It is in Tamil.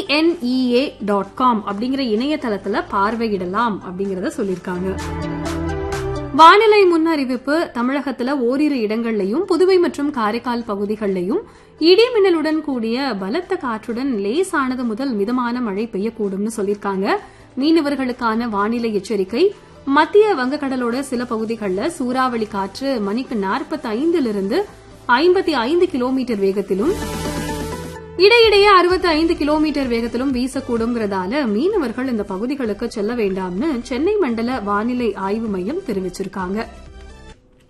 டிஎன்இஏ டாட் காம் அப்படிங்கிற இணையதளத்துல பார்வையிடலாம் அப்படிங்கறத சொல்லியிருக்காங்க வானிலை முன்னறிவிப்பு தமிழகத்துல ஓரிரு இடங்கள்லயும் புதுவை மற்றும் காரைக்கால் பகுதிகளிலையும் இடி மின்னலுடன் கூடிய பலத்த காற்றுடன் லேசானது முதல் மிதமான மழை பெய்யக்கூடும்னு சொல்லியிருக்காங்க மீனவர்களுக்கான வானிலை எச்சரிக்கை மத்திய வங்கக்கடலோட சில பகுதிகளில் சூறாவளி காற்று மணிக்கு நாற்பத்தி ஐந்திலிருந்து ஐம்பத்தி ஐந்து கிலோமீட்டர் வேகத்திலும் இடையிடையே அறுபத்தி ஐந்து கிலோமீட்டர் வேகத்திலும் வீசக்கூடுங்கிறதால மீனவர்கள் இந்த பகுதிகளுக்கு செல்ல வேண்டாம்னு சென்னை மண்டல வானிலை ஆய்வு மையம் தெரிவிச்சிருக்காங்க